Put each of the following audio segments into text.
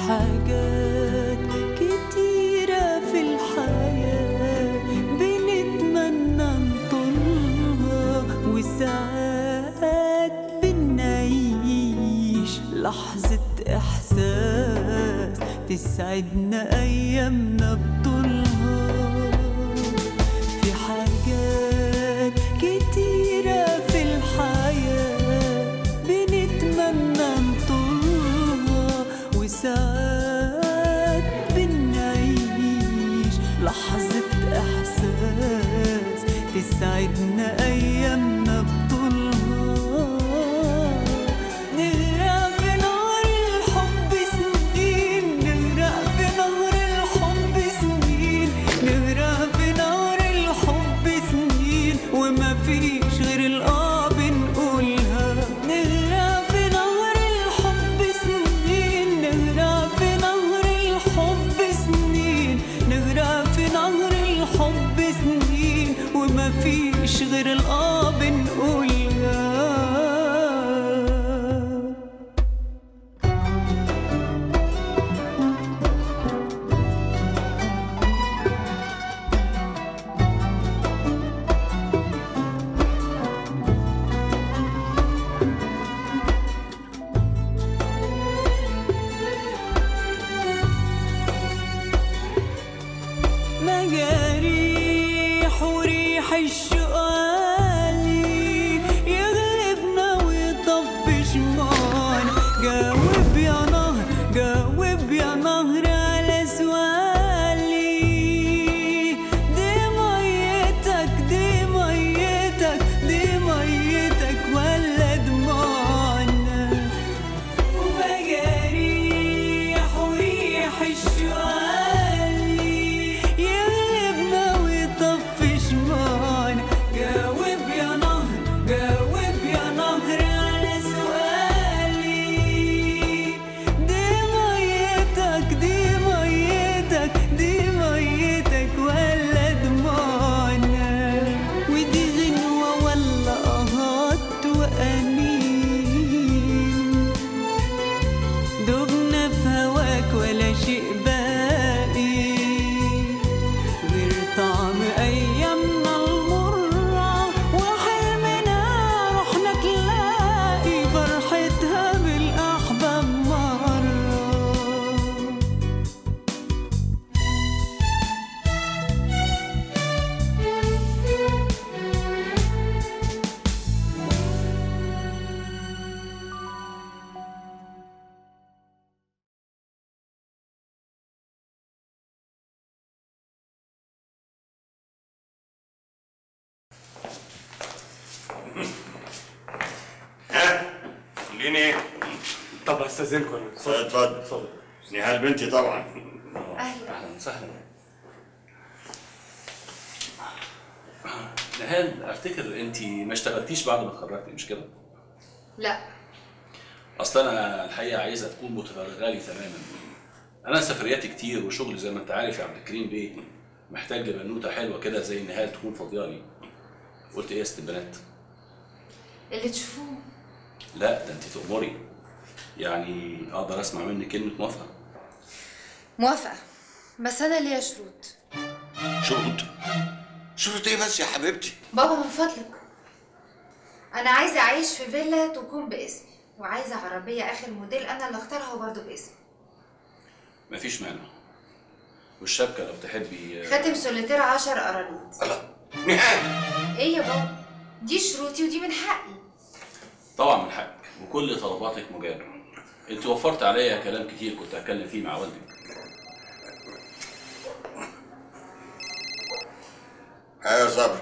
حاجات كتيرة في الحياة بنتمنى نطولها وساعات بنعيش لحظة إحساس تسعدنا أيامنا بطولها في حاجات كتيرة في الحياة بنتمنى نطولها وساعات بنعيش لحظة إحساس تسعدنا أيامنا بطولها نغرق في نهر الحب سنين نغرق في نهر الحب سنين نغرق في نهر الحب سنين وما فيش غير الآه بنقولها نغرق في نهر الحب سنين نغرق في نهر الحب سنين نغرق في نهر الحب سنين وما فيش غير الآه بنقولها مجاريح وريح الشقالي يغلبنا ويطفش معانا جاوب يا نهر جاوب يا نهر على سؤالي دي ميتك دي ميتك دي ميتك ولا دموعنا ومجاريح وريح الشوالي يغلبنا ويطفش معانا جاوب يا نهر جاوب يا نهر على سؤالي دي ميتك دي ميتك دي ميتك ولا دموعنا ودي غنوة ولا قهات وأنين دبنا في هواك ولا شيء باقي غير طعم أيامنا المرة وحلمنا رحنا تلاقي فرحتها بالأحباب مرة لين ايه؟ طب استاذنكم انا اتفضل اتفضل اتفضل نهال بنتي طبعا اهلا اهلا وسهلا نهال افتكر انت ما اشتغلتيش بعد ما اتخرجتي مش كده؟ لا اصل انا الحقيقه عايزه تكون متفرغه لي تماما انا سفرياتي كتير وشغلي زي ما انت عارف يا عبد الكريم بيه محتاج لبنوته حلوه كده زي نهال تكون فاضيه لي قلت ايه يا ست البنات؟ اللي تشوفوه لا ده انت تأمري يعني اقدر اسمع منك كلمه موافقه موافقة بس أنا ليا شروط شروط شروط ايه بس يا حبيبتي؟ بابا من فضلك أنا عايزة أعيش في فيلا تكون باسمي وعايزة عربية آخر موديل أنا اللي أختارها وبرضه باسمي مفيش مانع والشبكه لو تحبي خاتم سوليتير عشر قراريط الله نهال إيه يا بابا دي شروطي ودي من حقي طبعا من حقك وكل طلباتك مجابه انت وفرت عليا كلام كتير كنت هتكلم فيه مع والدك ها يا صبري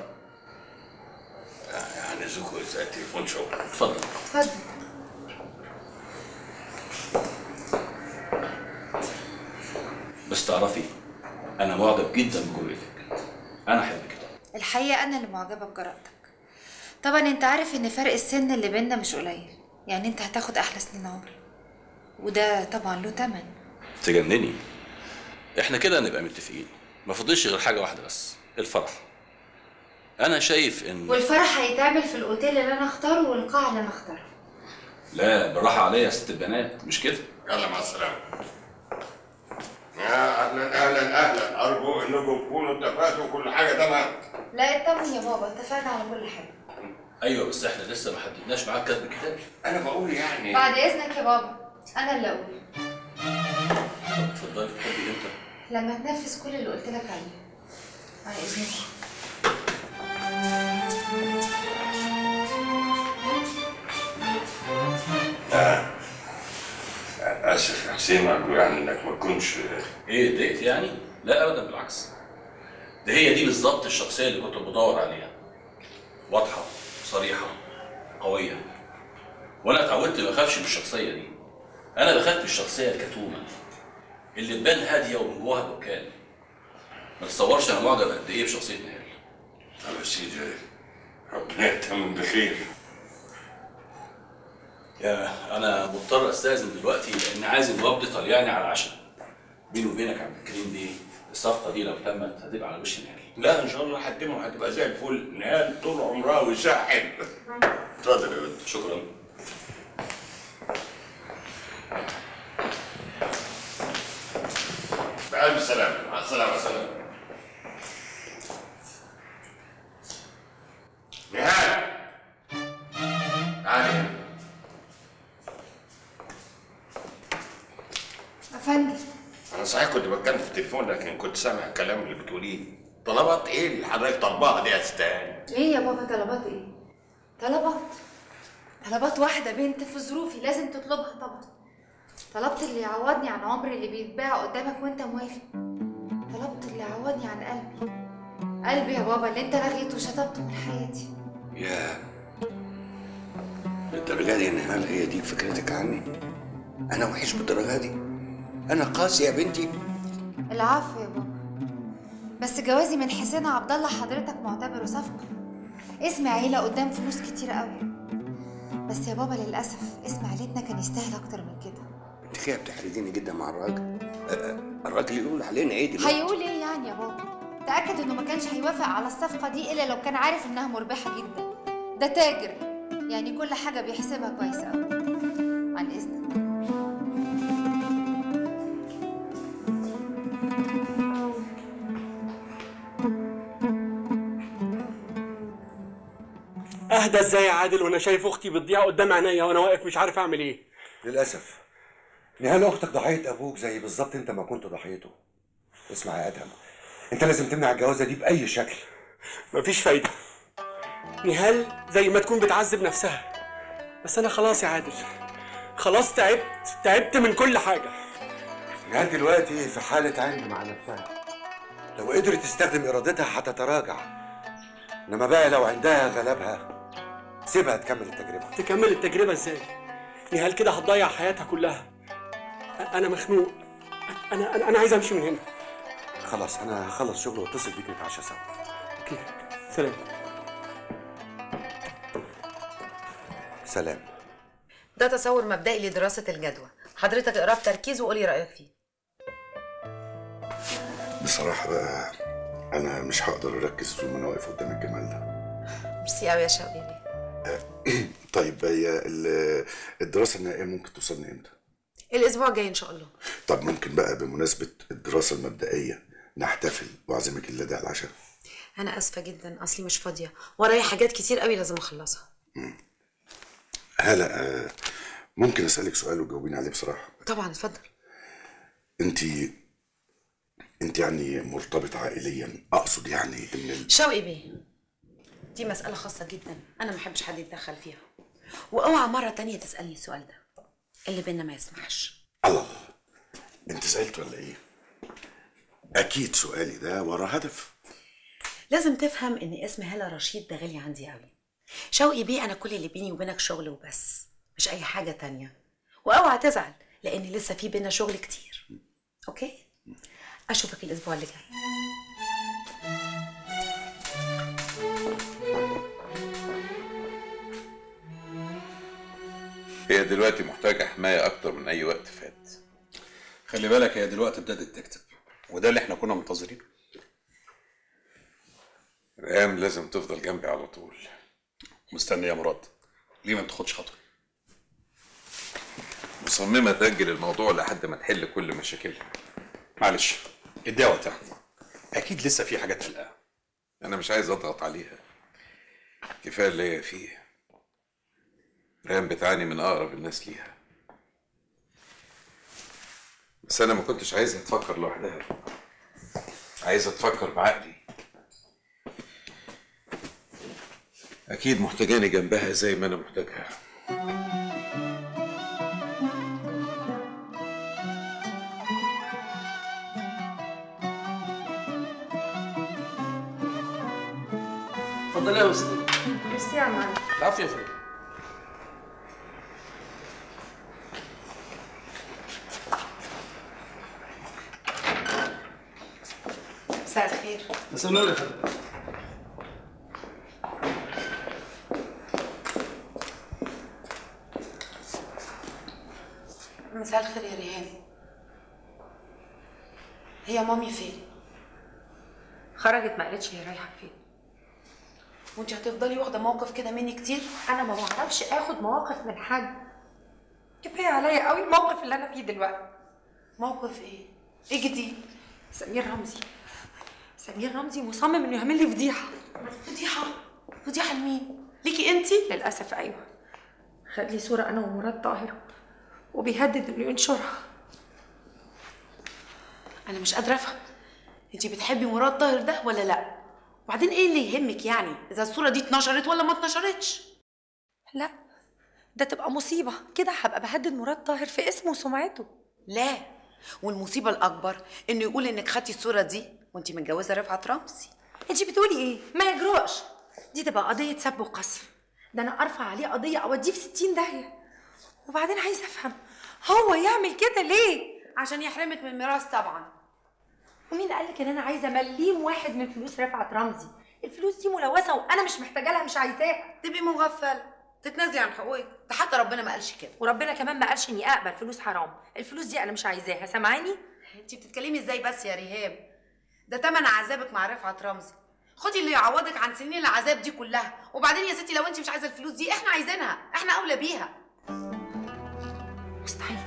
يعني زوجو زي التليفون شغل اتفضل اتفضل بس تعرفي انا معجب جدا بجرأتك انا احب كده الحقيقة أنا اللي معجبة بجرأتك طبعا أنت عارف إن فرق السن اللي بينا مش قليل يعني أنت هتاخد أحلى سنين عمري وده طبعا له تمن تجنني احنا كده نبقى متفقين ما فضلش غير حاجه واحده بس الفرح انا شايف ان والفرح هيتعمل في الأوتيل اللي أنا أختاره والقاعة اللي أنا أختارها لا بالراحه عليا يا ست البنات مش كده يلا مع السلامة يا اهلا اهلا اهلا ارجو انكم تكونوا اتفقتوا كل حاجه تمام لا اطمن يا بابا اتفقنا على كل حاجه ايوه بس احنا لسه ما حددناش معاك كاتب الكتاب انا بقول يعني بعد اذنك يا بابا انا اللي اقول طب اتفضلي تحبي امتى؟ لما تنفذ كل اللي قلت لك عليه على اذنك اسف يا حسين ارجو يعني انك ما تكونش ايه اتضايقت يعني؟ لا ابدا بالعكس ده هي دي بالظبط الشخصيه اللي كنت بدور عليها واضحه صريحه قويه وانا اتعودت ما اخافش من الشخصيه دي انا بخاف من الشخصيه الكتومه اللي تبان هاديه ومن جواها بركان ما تتصورش انا معجب قد ايه بشخصيه نهال طب يا سيدي ربنا يتمم بخير يا انا مضطر استاذن دلوقتي لان عازم وفد طلياني على العشاء بيني وبينك يا عبد الكريم دي الصفقه دي لو تمت هتبقى على وش نهال لا ان شاء الله هتتم وهتبقى زي الفل نهال طول عمرها وشها حلو اتفضل يا بنت شكرا بألف سلامة مع السلامة مع السلامة نهال تعالي هنا. افندم انا صحيح كنت بتكلم في التليفون لكن كنت سامع الكلام اللي بتقوليه طلبات ايه اللي حضرتك طالباها دي يا استاذ ايه يا بابا طلبات ايه طلبات طلبات واحده بنت في ظروفي لازم تطلبها طبعا طلبت اللي يعوضني عن عمري اللي بيتباع قدامك وانت موافق طلبت اللي يعوضني عن قلبي قلبي يا بابا اللي انت لغيته وشطبته من حياتي يا للدرجة دي نهال هي دي فكرتك عني انا وحش بالدرجة دي انا قاسي يا بنتي العفو يا بابا بس جوازي من حسين عبد الله حضرتك معتبره صفقه اسم عيله قدام فلوس كتير قوي بس يا بابا للاسف اسم عيلتنا كان يستاهل اكتر من كده انت كده بتحرجيني جدا مع الراجل أه، أه، الراجل يقول علينا ايه دلوقتي هيقول ايه يعني يا بابا تاكد انه ما كانش هيوافق على الصفقه دي الا لو كان عارف انها مربحه جدا ده تاجر يعني كل حاجه بيحسبها كويس قوي عن اذنك اهدى ازاي يا عادل وانا شايف اختي بتضيع قدام عينيا وانا واقف مش عارف اعمل ايه للأسف نهال أختك ضحية أبوك زي بالظبط أنت ما كنت ضحيته اسمع يا أدهم أنت لازم تمنع الجوازة دي بأي شكل مفيش فايده نهال زي ما تكون بتعذب نفسها بس انا خلاص يا عادل خلاص تعبت تعبت من كل حاجه نهال دلوقتي في حالة عند مع نفسها لو قدرت تستخدم إرادتها هتتراجع إنما بقى لو عندها غلبها سيبها تكمل التجربة تكمل التجربه ازاي نهال كده هتضيع حياتها كلها أ- انا مخنوق انا انا, أنا عايز امشي من هنا خلاص أنا هخلص شغل واتصل بيك نتعشى سوا اوكي سلام سلام ده تصور مبدئي لدراسة الجدوى حضرتك اقراه بتركيز وقولي رأيك فيه بصراحة بقى أنا مش هقدر أركز طول ما أنا واقف قدام الجمال ده. ميرسي قوي يا شوقي بيه طيب هي ال- الدراسة النهائية ممكن توصلنا إمتى؟ الأسبوع الجاي إن شاء الله طب ممكن بقى بمناسبة الدراسة المبدئية نحتفل وأعزمك الليلة ده على العشاء. أنا آسفة جدا أصلي مش فاضية ورايا حاجات كتير قوي لازم أخلصها هلا آه، ممكن أسألك سؤال وتجاوبيني عليه بصراحة. طبعا اتفضل أنت أنت يعني مرتبط عائليا أقصد يعني إن ال... شوقي بيه دي مسألة خاصة جدا أنا ما بحبش حد يتدخل فيها وأوعى مرة تانية تسألني السؤال ده اللي بينا ما يسمحش الله أنت سألت ولا إيه؟ أكيد سؤالي ده ورا هدف. لازم تفهم إن اسم هالة رشيد ده غالي عندي قوي شوقي بيه أنا كل اللي بيني وبينك شغل وبس مش أي حاجة تانية وأوعى تزعل لأن لسه في بينا شغل كتير أوكي؟ أشوفك الأسبوع اللي جاي هي دلوقتي محتاجة حماية أكتر من أي وقت فات خلي بالك هي دلوقتي ابتدت تكتب وده اللي احنا كنا منتظرينه ريهام لازم تفضل جنبي على طول مستني يا مراد ليه ما تاخدش خطوه مصممة تأجل الموضوع لحد ما تحل كل مشاكلها معلش اديها وقتها اكيد لسه في حاجات في القهوه انا مش عايز اضغط عليها كفايه اللي هي فيه ريان بتعاني من اقرب الناس ليها بس انا ما كنتش عايزها تفكر لوحدها عايزها تفكر بعقلي اكيد محتاجاني جنبها زي ما انا محتاجها اتفضلي يا استاذ ميرسي يا معلم العفو يا فندم مساء الخير مساء النور يا فندم مساء الخير يا ريهام هي مامي فين خرجت ما قالتش هي رايحه فين وانت هتفضلي واخده موقف كده مني كتير انا ما بعرفش اخد مواقف من حد كفايه عليا قوي الموقف اللي انا فيه دلوقتي موقف ايه ايه جديد سمير رمزي سمير رمزي مصمم انه يعمل لي فضيحه فضيحه فضيحه لمين ليكي انت للاسف ايوه خد لي صوره انا ومراد طاهر وبيهدد انه ينشرها انا مش قادره افهم انت بتحبي مراد طاهر ده ولا لا وبعدين ايه اللي يهمك يعني اذا الصوره دي اتنشرت ولا ما اتنشرتش لا ده تبقى مصيبه كده هبقى بهدد مراد طاهر في اسمه وسمعته لا والمصيبه الاكبر انه يقول انك خدتي الصوره دي وانت متجوزه رفعت رمزي انت بتقولي ايه ما يجرؤش دي تبقى قضيه سب وقذف ده انا ارفع عليه قضيه اوديه في 60 داهيه وبعدين عايزه افهم هو يعمل كده ليه عشان يحرمك من الميراث طبعا ومين قال لك ان انا عايزه مليم واحد من فلوس رفعت رمزي الفلوس دي ملوثه وانا مش محتاجه لها مش عايزاها تبقي مغفله تتنازلي عن حقوقك ده حتى ربنا ما قالش كده وربنا كمان ما قالش اني اقبل فلوس حرام الفلوس دي انا مش عايزاها سامعاني انت بتتكلمي ازاي بس يا ريهام ده تمن عذابك مع رفعت رمزي خدي اللي يعوضك عن سنين العذاب دي كلها وبعدين يا ستي لو انت مش عايزه الفلوس دي احنا عايزينها احنا اولى بيها مستحيل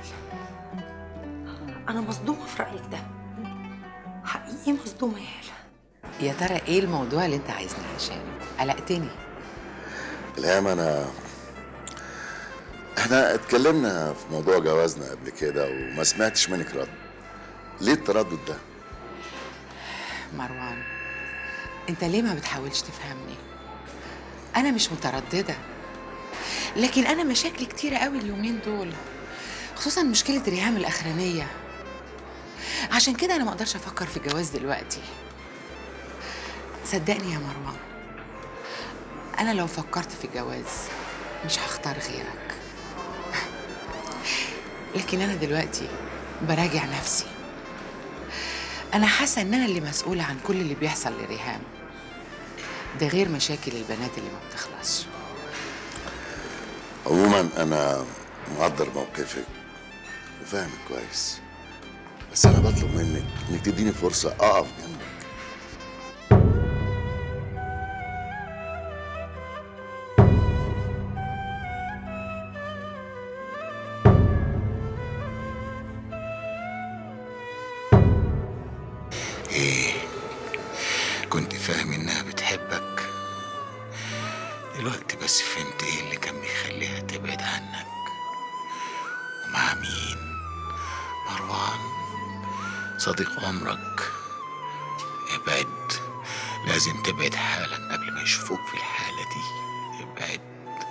انا مصدومه في رايك ده حقيقي مصدومه يا هاله يا ترى ايه الموضوع اللي انت عايزني عشانه قلقتني الهام انا احنا اتكلمنا في موضوع جوازنا قبل كده وما سمعتش منك رد ليه التردد ده مروان انت ليه ما بتحاولش تفهمني انا مش متردده لكن انا مشاكلي كتيره قوي اليومين دول خصوصا مشكله ريهام الاخرانيه عشان كده انا ما اقدرش افكر في الجواز دلوقتي صدقني يا مروان انا لو فكرت في الجواز مش هختار غيرك لكن انا دلوقتي براجع نفسي انا حاسه ان انا اللي مسؤوله عن كل اللي بيحصل لريهام ده غير مشاكل البنات اللي ما بتخلصش عموما انا مقدر موقفك وفاهمك كويس بس انا بطلب منك انك تديني فرصه اقف جنبك ايه كنت فاهم انها بتحبك دلوقتي بس فهمت ايه اللي كان بيخليها تبعد عنك ومع مين مروان صديق عمرك ابعد لازم تبعد حالا قبل ما يشوفوك في الحالة دي ابعد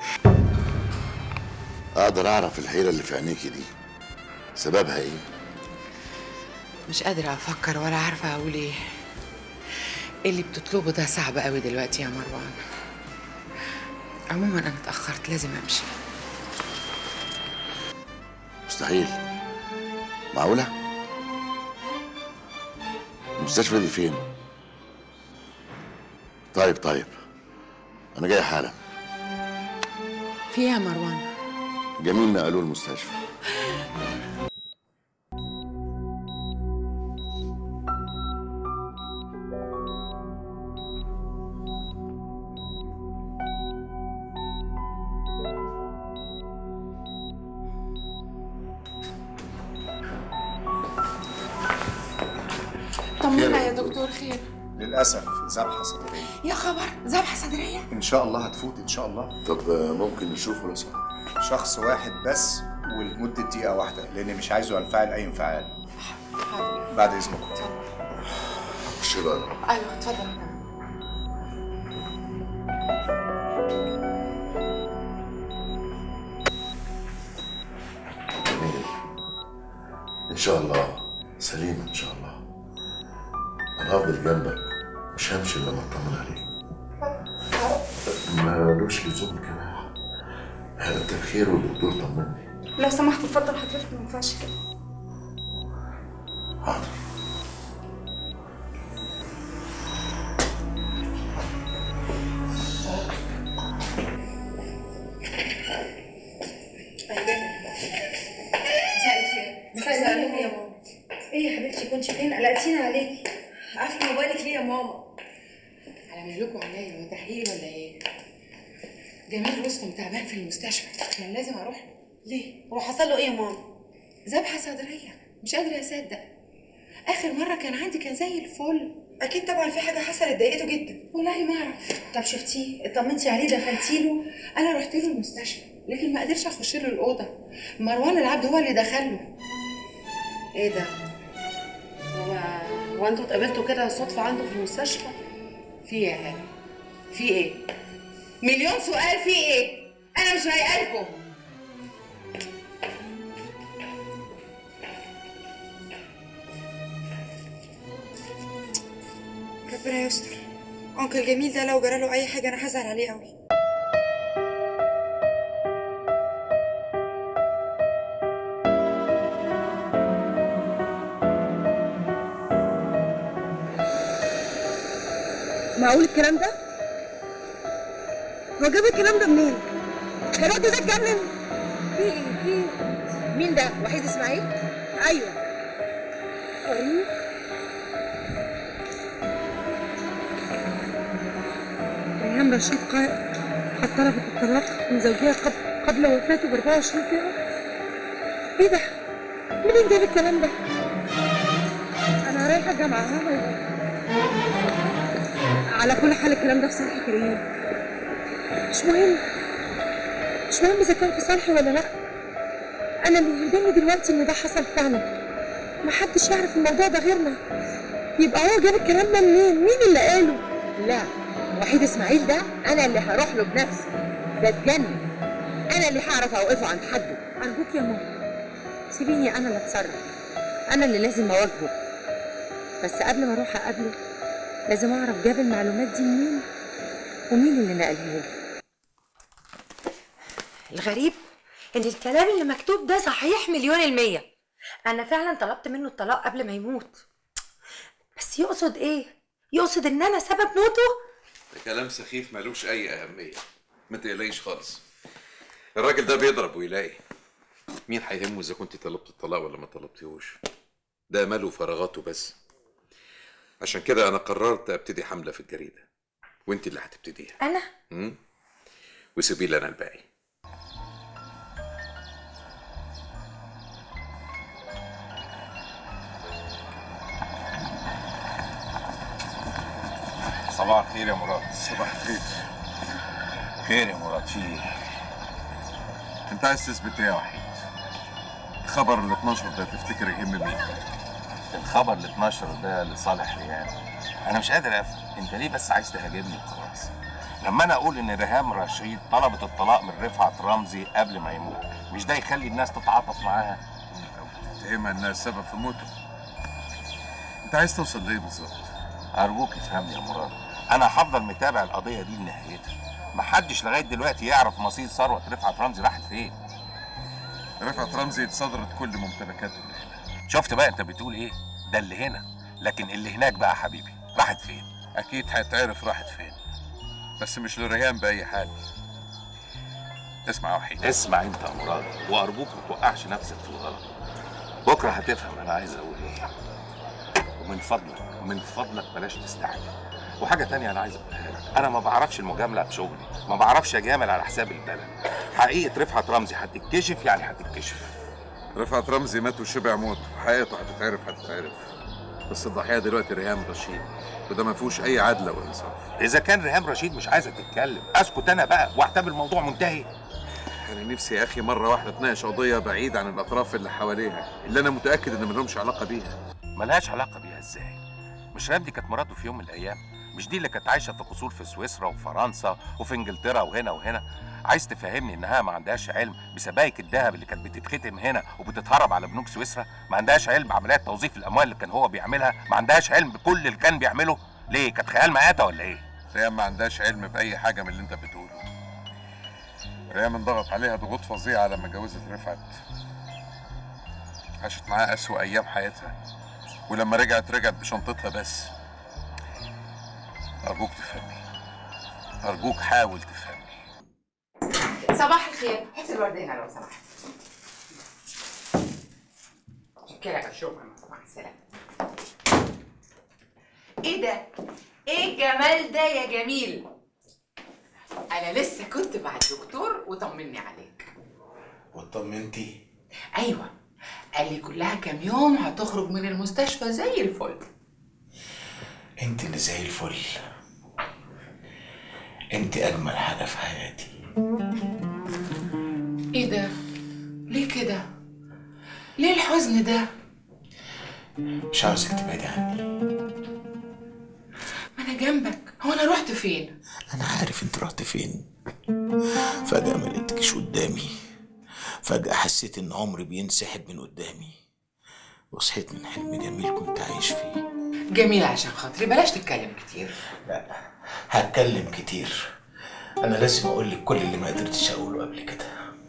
اقدر اعرف الحيره اللي في عينيكي دي سببها ايه مش قادره افكر ولا عارفه اقول ايه اللي بتطلبه ده صعب قوي دلوقتي يا مروان عموما انا اتاخرت لازم امشي مستحيل معقوله المستشفى دي فين طيب طيب انا جاي حالا في ايه يا مروان جميل نقلوه المستشفى دكتور خير للاسف ذبحه صدريه يا خبر ذبحه صدريه ان شاء الله هتفوت ان شاء الله طب آه، ممكن نشوفه لو سمحت شخص واحد بس ولمده دقيقه واحده لاني مش عايزه انفعل اي انفعال بعد اذنكم خش له انا ايوه اتفضل جميل ان شاء الله سليم ان شاء الله انا هفضل جنبك مش همشي الا لما اطمن عليك ملوش لزوم الجناح انت بخير والدكتور طمني لو سمحت اتفضل حضرتك ما ينفعش كده حاضر مساء الخير مساء النور يا ماما ايه يا حبيبتي كنت فين قلقتينا عليكي قافله موبايلك ليه يا ماما على مهلكوا عليا هو تحقيق ولا ايه؟ جمال رستم تعبان في المستشفى كان لازم اروح له ليه هو حصل له ايه يا ماما ذبحه صدريه مش قادره اصدق اخر مره كان عندي كان زي الفل اكيد طبعا في حاجه حصلت ضايقته جدا والله ما اعرف طب شفتيه اطمنتي عليه دخلتي له انا رحت له المستشفى لكن ما قدرش اخش له الاوضه مروان العبد هو اللي دخله ايه ده هو هو انتوا اتقابلتوا كده صدفه عنده في المستشفى في ايه يا هاني في ايه مليون سؤال في ايه انا مش رايقالكم ربنا يستر انكل جميل ده لو جراله اي حاجه انا هزعل عليه قوي معقول الكلام ده؟ هو جاب الكلام ده منين؟ الواد ده اتجنن في ايه؟ في ايه؟ مين ده؟ وحيد اسماعيل؟ ايوه وريني ريهام رشيد قائد قد طلبت الطلاق من زوجها قبل قبل وفاته ب 24 ساعة ايه ده؟ منين جاب الكلام ده؟ انا رايحة الجامعة ها؟ على كل حال الكلام ده في صالح كريم مش مهم مش مهم اذا كان في صالحي ولا لا انا اللي يهمني دلوقتي ان ده حصل فعلا محدش يعرف الموضوع ده غيرنا يبقى هو جاب الكلام ده منين مين اللي قاله لا وحيد اسماعيل ده انا اللي هروح له بنفسي ده اتجنن انا اللي هعرف اوقفه عند حده ارجوك يا ماما سيبيني انا اللي اتصرف انا اللي لازم اواجهه بس قبل ما اروح اقابله لازم اعرف جاب المعلومات دي منين ومين اللي نقلها له الغريب ان الكلام اللي مكتوب ده صحيح مليون المية انا فعلا طلبت منه الطلاق قبل ما يموت بس يقصد ايه يقصد ان انا سبب موته ده كلام سخيف ملوش اي اهميه ما تقلقيش خالص الراجل ده بيضرب ويلاقي مين هيهمه اذا كنت طلبت الطلاق ولا ما طلبتيهوش ده ماله فراغاته بس عشان كده انا قررت ابتدي حمله في الجريده وانت اللي هتبتديها انا امم وسيبي لي انا الباقي صباح الخير يا مراد صباح الخير خير يا مراد في ايه؟ انت عايز تثبت ايه يا وحيد؟ الخبر ال 12 ده تفتكر يهم مين؟ الخبر اللي اتنشر ده لصالح ريهام انا مش قادر افهم انت ليه بس عايز تهاجمني وخلاص لما انا اقول ان ريهام رشيد طلبت الطلاق من رفعت رمزي قبل ما يموت مش ده يخلي الناس تتعاطف معاها تتهمها انها السبب في موته انت عايز توصل لايه بالظبط؟ ارجوك افهمني يا مراد انا هفضل متابع القضيه دي لنهايتها محدش لغايه دلوقتي يعرف مصير ثروه رفعت رمزي راحت فين رفعت رمزي اتصدرت كل ممتلكاته اللي هنا شفت بقى انت بتقول ايه ده اللي هنا لكن اللي هناك بقى حبيبي راحت فين اكيد هيتعرف راحت فين بس مش لريهام باي حال اسمع يا وحيد اسمع انت يا مراد وارجوك ما توقعش نفسك في الغلط بكره هتفهم انا عايز اقول ايه ومن فضلك من فضلك بلاش تستعجل وحاجه تانية انا عايز اقولها لك انا ما بعرفش المجامله في شغلي ما بعرفش اجامل على حساب البلد حقيقه رفعت رمزي هتتكشف يعني هتتكشف رفعت رمزي مات وشبع موت وحقيقته هتتعرف هتتعرف بس الضحيه دلوقتي ريهام رشيد وده ما فيهوش اي عدل وانصاف اذا كان ريهام رشيد مش عايزه تتكلم اسكت انا بقى واعتبر الموضوع منتهي انا نفسي يا اخي مره واحده تناقش قضيه بعيد عن الاطراف اللي حواليها اللي انا متاكد ان ملهمش علاقه بيها ملهاش علاقه بيها ازاي مش ريهام دي كانت مراته في يوم من الايام مش دي اللي كانت عايشه في قصور في سويسرا وفرنسا وفي انجلترا وهنا وهنا عايز تفهمني انها ما عندهاش علم بسبائك الذهب اللي كانت بتتختم هنا وبتتهرب على بنوك سويسرا ما عندهاش علم بعمليات توظيف الاموال اللي كان هو بيعملها ما عندهاش علم بكل اللي كان بيعمله ليه كانت خيال مآتة ولا ايه ريهام ما عندهاش علم باي حاجه من اللي انت بتقوله ريهام انضغط عليها ضغوط فظيعه لما اتجوزت رفعت عاشت معاه اسوأ ايام حياتها ولما رجعت رجعت بشنطتها بس ارجوك تفهمي ارجوك حاول تفهمي صباح الخير حط الورد هنا لو سمحت شكرا شكرا مع السلامة ايه ده؟ ايه الجمال ده يا جميل؟ انا لسه كنت مع الدكتور وطمني عليك واطمنتي ايوه قال لي كلها كام يوم هتخرج من المستشفى زي الفل انت اللي زي الفل انت اجمل حاجه في حياتي ايه ده؟ ليه كده؟ ليه الحزن ده؟ مش عاوزك تبعدي عني ما انا جنبك هو انا رحت فين؟ انا عارف انت رحت فين فجاه ما لقيتكش قدامي فجاه حسيت ان عمري بينسحب من قدامي وصحيت من حلم جميل كنت عايش فيه جميل عشان خاطري بلاش تتكلم كتير لا هتكلم كتير انا لازم اقول لك كل اللي ما قدرتش اقوله قبل كده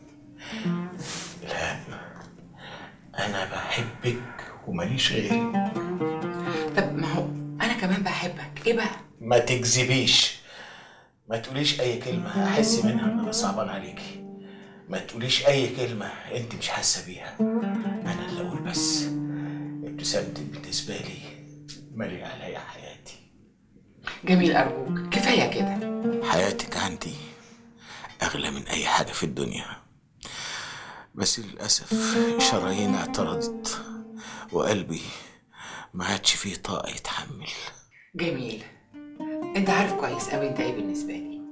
الهام انا بحبك وماليش غيرك طب ما هو انا كمان بحبك ايه بقى؟ ما تكذبيش ما تقوليش اي كلمه احس منها ان انا صعبان عليكي ما تقوليش اي كلمه انت مش حاسه بيها انا اللي اقول بس ابتسامتك بالنسبه لي مالي عليا حياتي جميل ارجوك كفايه كده حياتك عندي اغلى من اي حاجه في الدنيا بس للاسف شرايين اعترضت وقلبي ما عادش فيه طاقه يتحمل جميل انت عارف كويس قوي انت ايه بالنسبه لي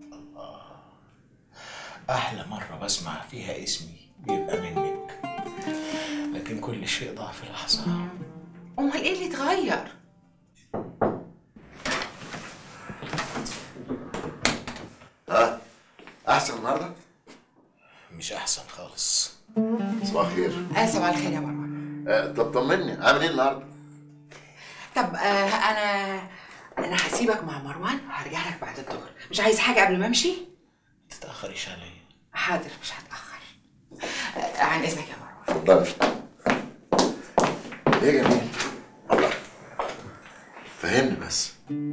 احلى مره بسمع فيها اسمي بيبقى منك لكن كل شيء ضاع في لحظه امال ايه اللي اتغير؟ ها احسن النهارده مش احسن خالص صباح الخير آه صباح الخير يا مروان آه طب طمني عامل ايه النهارده طب آه انا انا هسيبك مع مروان وهرجع لك بعد الظهر مش عايز حاجه قبل ما امشي تتاخريش عليا حاضر مش هتاخر آه عن اذنك يا مروان اتفضلي ايه يا جميل الله فهمني بس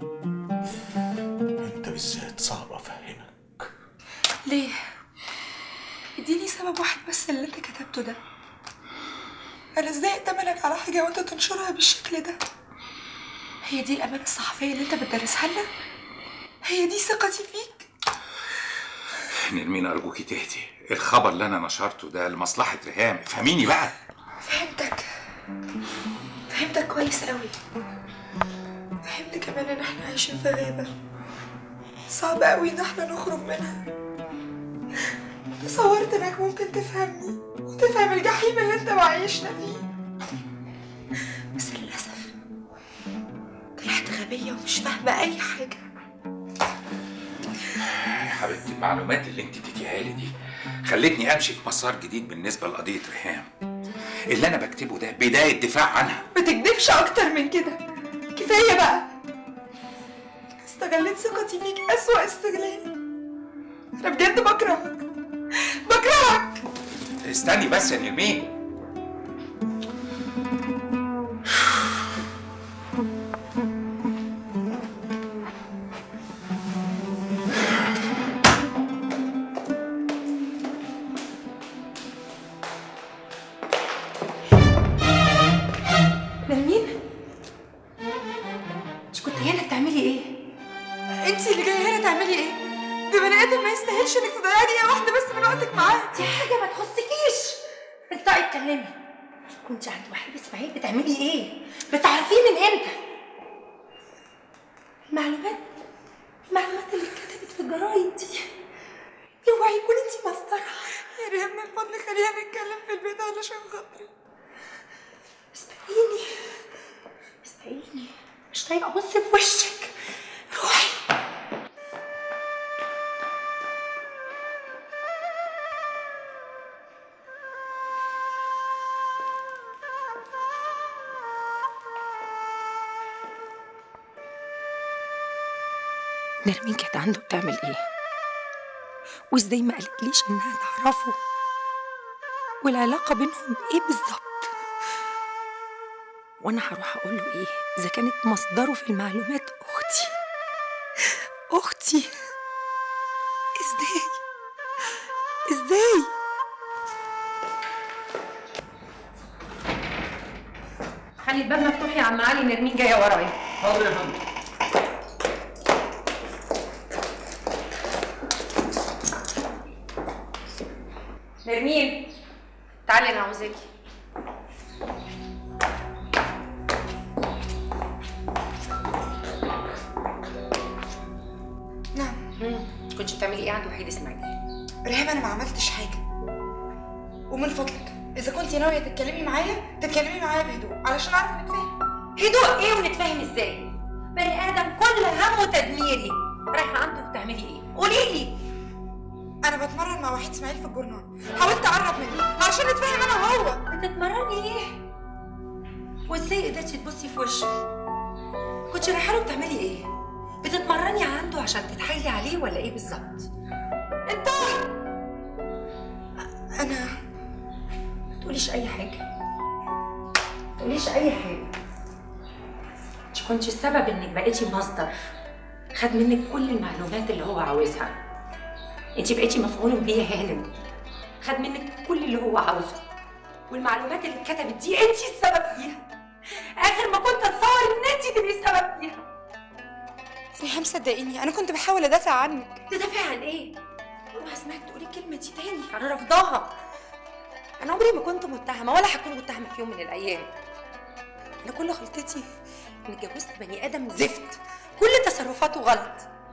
انت بالذات صعب افهمك ليه؟ اديني سبب واحد بس اللي انت كتبته ده انا ازاي اتمنك على حاجه وانت تنشرها بالشكل ده هي دي الامانه الصحفيه اللي انت بتدرسها لنا هي دي ثقتي فيك نرمين ارجوكي تهدي الخبر اللي انا نشرته ده لمصلحه ريهام افهميني بقى فهمتك فهمتك كويس قوي فهمت كمان ان احنا عايشين في غيبه صعب قوي ان احنا نخرج منها تصورت انك ممكن تفهمني وتفهم الجحيم اللي انت معيشنا فيه بس للاسف طلعت غبيه ومش فاهمه اي حاجه يا حبيبتي المعلومات اللي انت اديتيها لي دي خلتني امشي في مسار جديد بالنسبه لقضيه ريهام اللي انا بكتبه ده بدايه دفاع عنها ما تكدبش اكتر من كده كفايه بقى استغلت ثقتي فيك اسوأ استغلال انا بجد بكرهك بكرهك استني بس يا نرمين نرمين مش كنت هنا بتعملي ايه؟ انت اللي جايه هنا تعملي ايه ده بني ادم ما يستاهلش انك تضيعي دقيقه واحده بس من وقتك معاه دي حاجه ما تخصكيش انت اتكلمي كنت عند وحيد اسماعيل بتعملي ايه بتعرفيه من امتى المعلومات المعلومات اللي اتكتبت في الجرايد دي اوعي يكون انت مسطره يا ريم من فضلك خلينا نتكلم في البيت علشان خاطري اسبقيني اسبقيني مش طايقه ابص في وشك روحي نرمين كانت عنده بتعمل ايه وازاي ما قالتليش انها تعرفه والعلاقه بينهم ايه بالظبط وانا هروح اقول له ايه اذا كانت مصدره في المعلومات اختي اختي ازاي ازاي خلي الباب مفتوح يا عم علي نرمين جايه ورايا حاضر يا فندم نرمين تعالي انا عاوزاكي نعم كنت بتعملي ايه عند وحيد اسماعيل ريهام انا ما عملتش حاجه ومن فضلك اذا كنت ناويه تتكلمي معايا تتكلمي معايا بهدوء علشان اعرف نتفاهم هدوء ايه ونتفاهم ازاي بني ادم كل همه تدميري رايحه عنده بتعملي ايه قولي لي انا بتمرن مع وحيد اسماعيل في الجورنال حاولت اقرب منه علشان نتفاهم انا وهو بتتمرني ايه وازاي قدرتي تبصي في وشه كنت رايحه له بتعملي ايه بتتمرني عنده عشان تتحايلي عليه ولا ايه بالظبط انت انا ما تقوليش اي حاجه ما تقوليش اي حاجه انت كنت السبب انك بقيتي مصدر خد منك كل المعلومات اللي هو عاوزها انت بقيتي مفعول بيه يا هانم خد منك كل اللي هو عاوزه والمعلومات اللي اتكتبت دي انت السبب فيها اخر ما كنت اتصور ان انت تبقي السبب فيها ريهام صدقيني انا كنت بحاول ادافع عنك تدافعي عن ايه؟ اوعى اسمعك تقولي الكلمه دي تاني انا رافضاها انا عمري ما كنت متهمه ولا هكون متهمه في يوم من الايام انا كل غلطتي اني اتجوزت بني ادم زفت كل تصرفاته غلط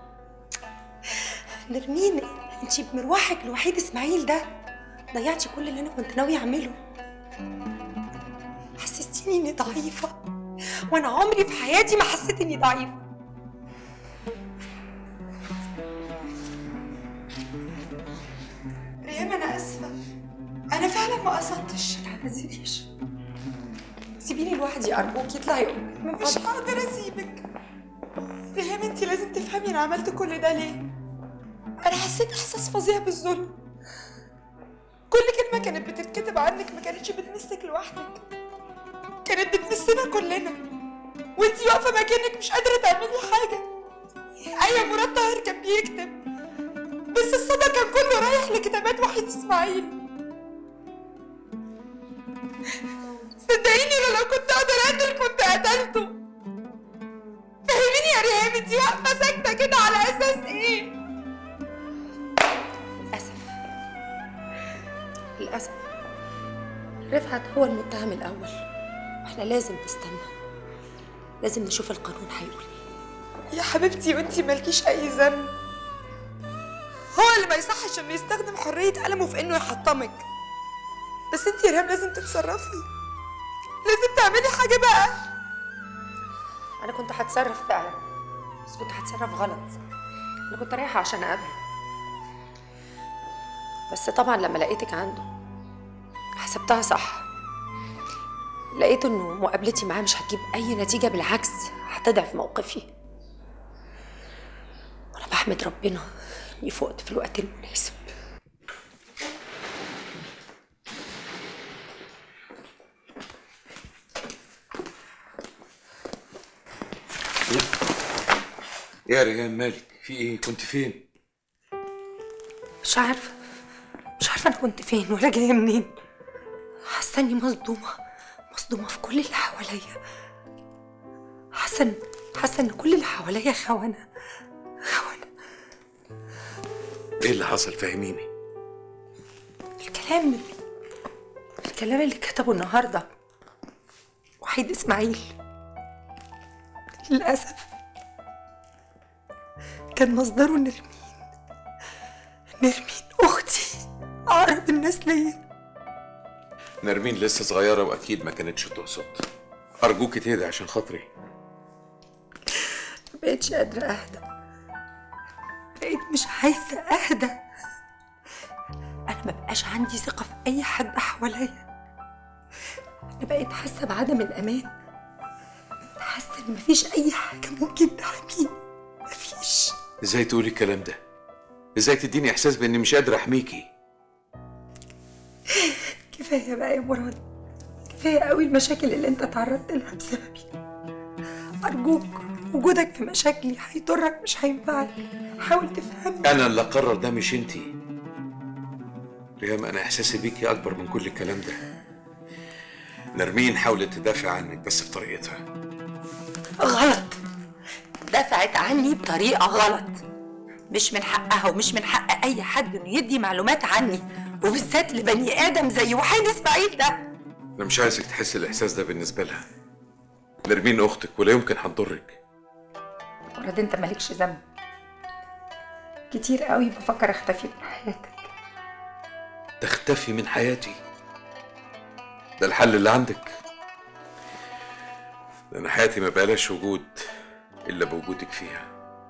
نرمين انت بمروحك لوحيد اسماعيل ده ضيعتي كل اللي انا كنت ناويه اعمله حسستيني اني ضعيفه وانا عمري في حياتي ما حسيت اني ضعيفه ريهام انا اسفه انا فعلا ما قصدتش ما تعتذريش سيبيني لوحدي ارجوكي اطلعي قومي من مش فضلك هقدر اسيبك ريهام انت لازم تفهمي انا عملت كل ده ليه انا حسيت احساس فظيع بالظلم كل كلمه كانت بتتكتب عنك ما كانتش بتمسك لوحدك كانت بتمسنا كلنا وانتي واقفه مكانك مش قادره تعملي حاجه ايوه مراد طاهر كان بيكتب بس الصدى كان كله رايح لكتابات وحيد اسماعيل صدقيني انا لو كنت اقدر اقتل كنت قتلته فهميني يا ريهام انتي واقفه ساكته كده على اساس ايه للاسف للاسف رفعت هو المتهم الاول واحنا لازم نستنى لازم نشوف القانون هيقول يا حبيبتي وانتي مالكيش اي ذنب هو اللي ما يصحش انه يستخدم حرية قلمه في انه يحطمك بس انتي يا ريهام لازم تتصرفي لازم تعملي حاجة بقى انا كنت هتصرف فعلا بس كنت هتصرف غلط انا كنت رايحه عشان اقابله بس طبعا لما لقيتك عنده حسبتها صح لقيت انه مقابلتي معاه مش هتجيب اي نتيجه بالعكس هتضعف موقفي وانا بحمد ربنا اني فقت في الوقت المناسب يا ريهام مالك في ايه كنت فين مش عارفه مش عارفه انا كنت فين ولا جايه منين حاسه اني مصدومه مصدومه في كل اللي حواليا حاسه إن- حاسه ان كل اللي حواليا خونه ايه اللي حصل فهميني الكلام الكلام اللي كتبه النهارده وحيد إسماعيل للأسف كان مصدره نرمين نرمين أختي أقرب الناس ليا نرمين لسه صغيرة وأكيد ما كانتش تقصد أرجوك تهدي عشان خاطري مبقتش قادرة أهدى بقيت مش عايزة أهدى أنا مبقاش عندي ثقة في أي حد حواليا أنا بقيت حاسة بعدم الأمان حاسة إن مفيش أي حاجة ممكن تحميني مفيش إزاي تقولي الكلام ده؟ إزاي تديني إحساس بإني مش قادر أحميكي؟ كفاية بقى يا مراد كفاية قوي المشاكل اللي انت تعرضت لها بسببي أرجوك وجودك في مشاكلي هيضرك مش هينفعك حاول تفهمني أنا اللي أقرر ده مش أنتي ريهام أنا إحساسي بيكي أكبر من كل الكلام ده نرمين حاولت تدافع عنك بس بطريقتها غلط دفعت عني بطريقة غلط مش من حقها ومش من حق أي حد إنه يدي معلومات عني وبالذات لبني آدم زي وحيد إسماعيل ده أنا مش عايزك تحس الإحساس ده بالنسبة لها نرمين أختك ولا يمكن هتضرك مراد أنت مالكش ذنب كتير قوي بفكر أختفي من حياتك تختفي من حياتي ده الحل اللي عندك ده أنا حياتي ما بقالهاش وجود إلا بوجودك فيها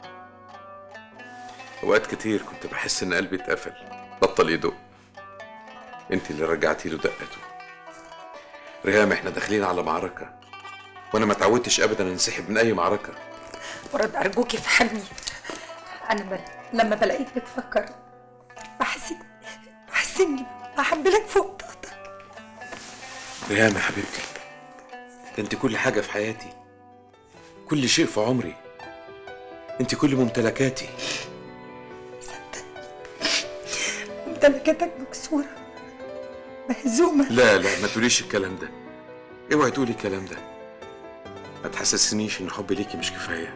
أوقات كتير كنت بحس إن قلبي اتقفل بطل يدق انت اللي رجعتي له دقته ريهام احنا داخلين على معركة وانا ما تعودتش ابدا انسحب من اي معركة مراد أرجوك افهمني أنا ب... لما بلاقيك بتفكر بحس بحس إني بحملك فوق طاقتك ريهام يا حبيبتي ده انت كل حاجة في حياتي كل شيء في عمري انت كل ممتلكاتي ممتلكاتك مكسورة مهزومة لا لا ما تقوليش الكلام ده اوعي تقولي الكلام ده ما تحسسنيش ان حبي ليكي مش كفايه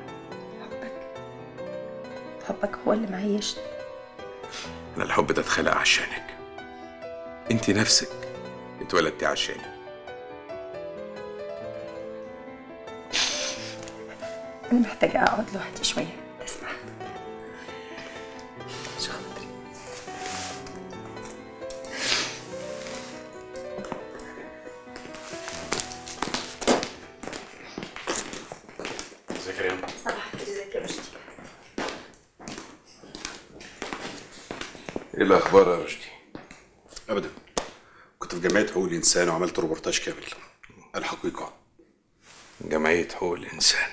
حبك هو اللي معيشني انا الحب ده اتخلق عشانك انت نفسك اتولدتي عشاني أنا محتاجة أقعد لوحدي شوية تسمع عشان خاطري ازيك يا ريم صباح الخير ازيك يا رشدي ايه الاخبار يا رشدي ابدا كنت في جمعيه حقوق الانسان وعملت روبورتاج كامل الحقيقه جمعيه حقوق الانسان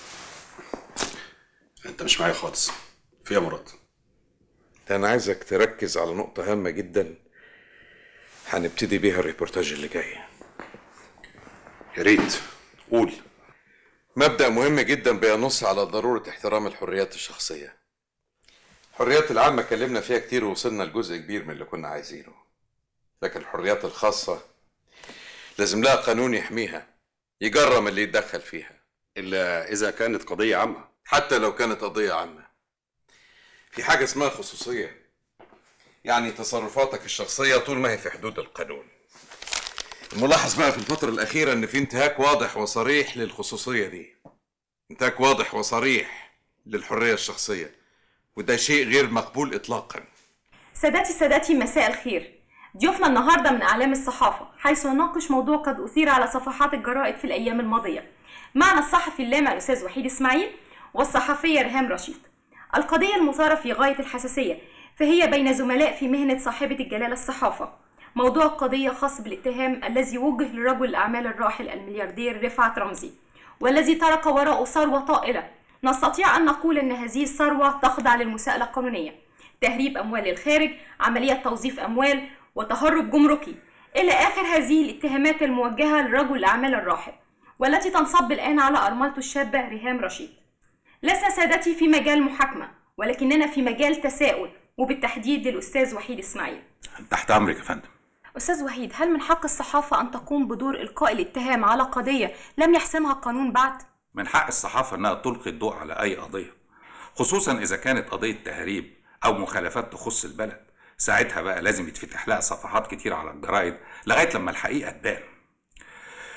انت مش معايا خالص في يا مراد ده انا عايزك تركز على نقطه هامه جدا هنبتدي بيها الريبورتاج اللي جاي يا ريت قول مبدأ مهم جدا بينص على ضرورة احترام الحريات الشخصية الحريات العامة اتكلمنا فيها كتير ووصلنا لجزء كبير من اللي كنا عايزينه لكن الحريات الخاصة لازم لها قانون يحميها يجرم اللي يتدخل فيها إلا إذا كانت قضية عامة حتى لو كانت قضية عامة في حاجة اسمها خصوصية يعني تصرفاتك الشخصية طول ما هي في حدود القانون الملاحظ بقى في الفترة الأخيرة إن في انتهاك واضح وصريح للخصوصية دي انتهاك واضح وصريح للحرية الشخصية وده شيء غير مقبول إطلاقا سادتي سادتي مساء الخير ضيوفنا النهارده من اعلام الصحافه حيث نناقش موضوع قد اثير على صفحات الجرائد في الايام الماضيه معنا الصحفي اللامع الاستاذ وحيد اسماعيل والصحفيه ريهام رشيد القضيه المثاره في غايه الحساسيه فهي بين زملاء في مهنه صاحبه الجلاله الصحافه موضوع القضيه خاص بالاتهام الذي وجه لرجل الاعمال الراحل الملياردير رفعت رمزي والذي ترك وراءه ثروه طائله نستطيع ان نقول ان هذه الثروه تخضع للمساءله القانونيه تهريب اموال للخارج عمليه توظيف اموال وتهرب جمركي إلى آخر هذه الاتهامات الموجهة لرجل الأعمال الراحل والتي تنصب الآن على أرملته الشابة ريهام رشيد لسنا سادتي في مجال محاكمة ولكننا في مجال تساؤل وبالتحديد للأستاذ وحيد إسماعيل تحت أمرك يا فندم أستاذ وحيد هل من حق الصحافة أن تقوم بدور إلقاء الاتهام على قضية لم يحسمها القانون بعد؟ من حق الصحافة إنها تلقي الضوء على أي قضية خصوصا إذا كانت قضية تهريب أو مخالفات تخص البلد ساعتها بقى لازم يتفتح لها صفحات كتير على الجرايد لغاية لما الحقيقة تبان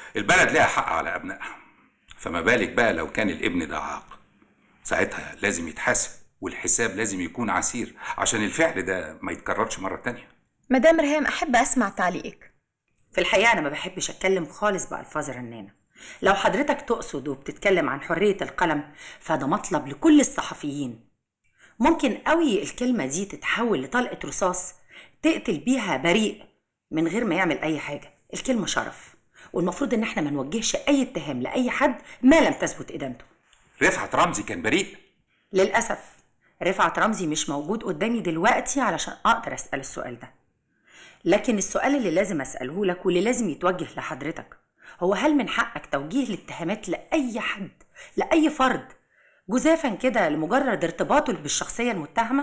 البلد ليها حق على ابنائها فما بالك بقى لو كان الابن ده عاق ساعتها لازم يتحاسب والحساب لازم يكون عسير عشان الفعل ده ما يتكررش مرة تانية مدام ريهام احب اسمع تعليقك في الحقيقة أنا ما بحبش أتكلم خالص بألفاظ رنانة لو حضرتك تقصد وبتتكلم عن حرية القلم فده مطلب لكل الصحفيين ممكن قوي الكلمة دي تتحول لطلقة رصاص تقتل بيها بريء من غير ما يعمل أي حاجة الكلمة شرف والمفروض إن احنا ما نوجهش أي اتهام لأي حد ما لم تثبت إدانته رفعت رمزي كان بريء للأسف رفعت رمزي مش موجود قدامي دلوقتي علشان أقدر أسأل السؤال ده لكن السؤال اللي لازم أسأله لك واللي لازم يتوجه لحضرتك هو هل من حقك توجيه الاتهامات لأي حد لأي فرد جزافا كده لمجرد ارتباطه بالشخصية المتهمة؟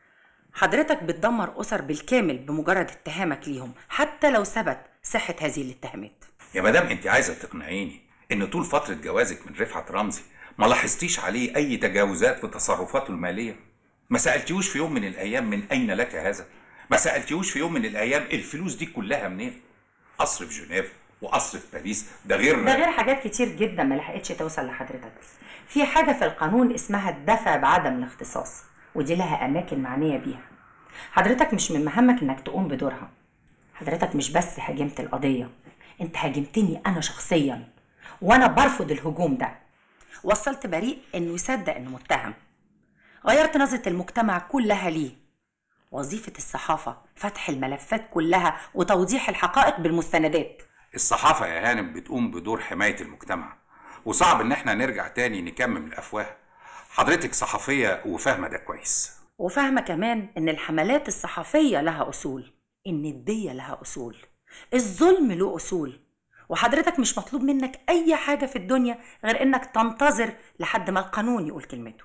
حضرتك بتدمر أسر بالكامل بمجرد اتهامك ليهم حتى لو ثبت صحة هذه الاتهامات يا مدام انت عايزة تقنعيني ان طول فترة جوازك من رفعت رمزي ما لاحظتيش عليه اي تجاوزات في تصرفاته المالية ما سألتيهوش في يوم من الايام من اين لك هذا ما سألتيهوش في يوم من الايام الفلوس دي كلها منين قصر في جنيف وقصر في باريس ده غير ده غير حاجات كتير جدا ما لحقتش توصل لحضرتك في حاجة في القانون اسمها الدفع بعدم الاختصاص ودي لها أماكن معنية بيها حضرتك مش من مهمك إنك تقوم بدورها حضرتك مش بس هاجمت القضية انت هاجمتني أنا شخصيا وأنا برفض الهجوم ده وصلت بريء إنه يصدق إنه متهم غيرت نظرة المجتمع كلها ليه وظيفة الصحافة فتح الملفات كلها وتوضيح الحقائق بالمستندات الصحافة يا هانم بتقوم بدور حماية المجتمع وصعب ان احنا نرجع تاني نكمم الافواه حضرتك صحفية وفاهمة ده كويس وفاهمة كمان إن الحملات الصحفية لها أصول إن الدية لها أصول الظلم له أصول وحضرتك مش مطلوب منك أي حاجة في الدنيا غير إنك تنتظر لحد ما القانون يقول كلمته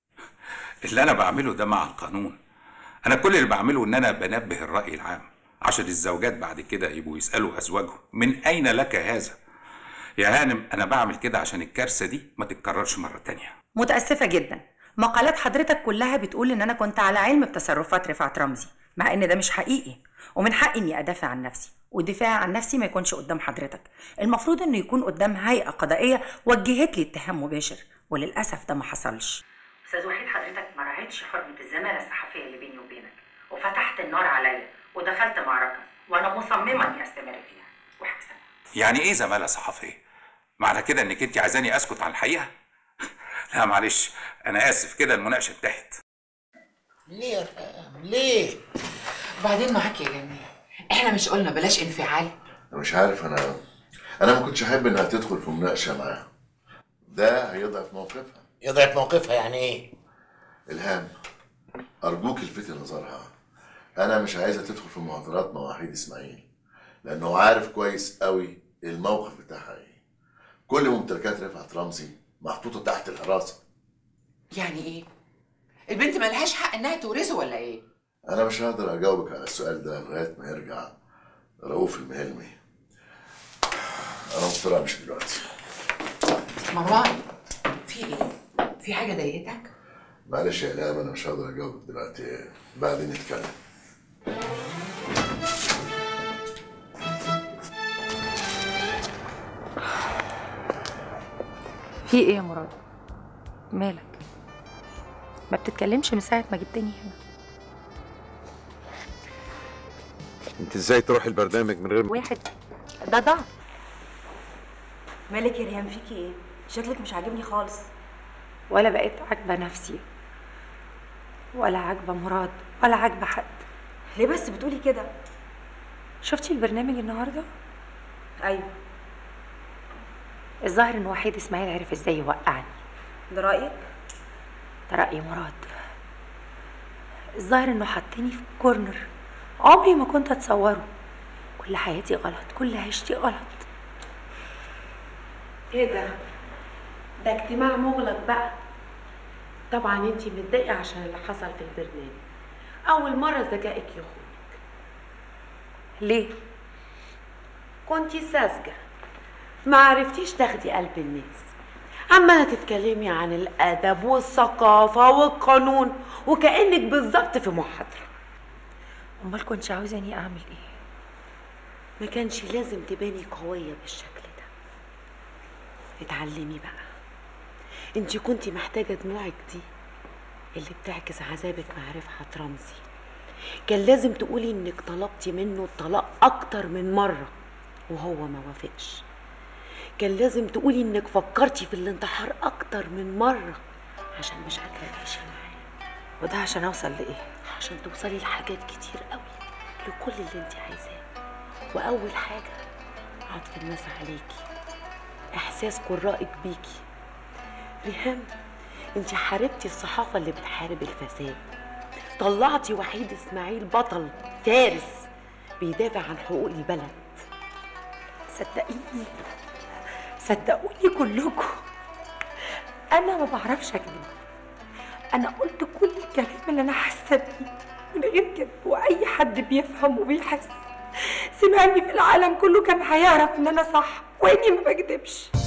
اللي انا بعمله ده مع القانون انا كل اللي بعمله ان انا بنبه الرأي العام عشان الزوجات بعد كده يبقوا يسألوا ازواجهم من اين لك هذا يا هانم انا بعمل كده عشان الكارثة دي ما تتكررش مرة تانية متأسفة جدا مقالات حضرتك كلها بتقول إن أنا كنت على علم بتصرفات رفعت رمزي مع إن ده مش حقيقي ومن حقي إني أدافع عن نفسي والدفاع عن نفسي ما يكونش قدام حضرتك المفروض إنه يكون قدام هيئة قضائية وجهت لي اتهام مباشر وللأسف ده ما حصلش أستاذ وحيد حضرتك ما راعيتش حرمة الزمالة الصحفية اللي بيني وبينك وفتحت النار عليا ودخلت معركة وأنا مصممة إني أستمر فيها وهكسب يعني ايه زمالة صحفية معنى كده انك انت عايزاني اسكت عن الحقيقة لا معلش انا اسف كده المناقشة انتهت ليه يا رام ليه وبعدين معاك يا جميل احنا مش قلنا بلاش انفعال أنا مش عارف انا انا ما كنتش احب انها تدخل في مناقشه معاه ده هيضعف موقفها يضعف موقفها يعني ايه الهام ارجوك الفتي نظرها انا مش عايزه تدخل في محاضرات مع وحيد اسماعيل لانه عارف كويس قوي الموقف بتاعها ايه كل ممتلكات رفعت رمزي محطوطه تحت الحراسه يعني ايه البنت ملهاش حق انها تورثه ولا ايه انا مش هقدر اجاوبك على السؤال ده لغايه ما يرجع رؤوف المهلمي انا مضطر امشي دلوقتي مروان في ايه في حاجه ضايقتك معلش يا إلهام انا مش هقدر اجاوبك دلوقتي بعدين نتكلم في ايه يا مراد مالك ما بتتكلمش من ساعه ما جبتني هنا انت ازاي تروحي البرنامج من غير واحد ده ضعف مالك يا ريهام فيكي ايه شكلك مش عاجبني خالص ولا بقيت عاجبه نفسي ولا عاجبه مراد ولا عاجبه حد ليه بس بتقولي كده شفتي البرنامج النهارده ايوه الظاهر ان وحيد اسماعيل عرف ازاي يوقعني ده رايك ده راي مراد الظاهر انه حطني في كورنر عمري ما كنت اتصوره كل حياتي غلط كل عيشتي غلط ايه ده ده اجتماع مغلق بقى طبعا انتي متضايقه عشان اللي حصل في البرنامج اول مره ذكائك يخون ليه كنتي ساذجه ما عرفتيش تاخدي قلب الناس عماله تتكلمي عن الادب والثقافه والقانون وكانك بالظبط في محاضره امال كنت عاوزاني اعمل ايه ما كانش لازم تباني قويه بالشكل ده اتعلمي بقى انت كنتي محتاجة دموعك دي اللي بتعكس عذابك مع رفعت رمزي كان لازم تقولي انك طلبتي منه الطلاق اكتر من مرة وهو ما وافقش كان لازم تقولي انك فكرتي في الانتحار اكتر من مرة عشان مش قادرة تعيشي معاه وده عشان اوصل لايه عشان توصلي لحاجات كتير قوي لكل اللي انت عايزاه واول حاجة عطف الناس عليكي احساس قرائك بيكي ريهام انت حاربتي الصحافة اللي بتحارب الفساد طلعتي وحيد اسماعيل بطل فارس بيدافع عن حقوق البلد صدقيني صدقوني كلكم انا ما بعرفش اكذب انا قلت كل الكلام اللي انا حاسه بيه من غير كذب واي حد بيفهم وبيحس سمعني في العالم كله كان هيعرف ان انا صح واني ما بكذبش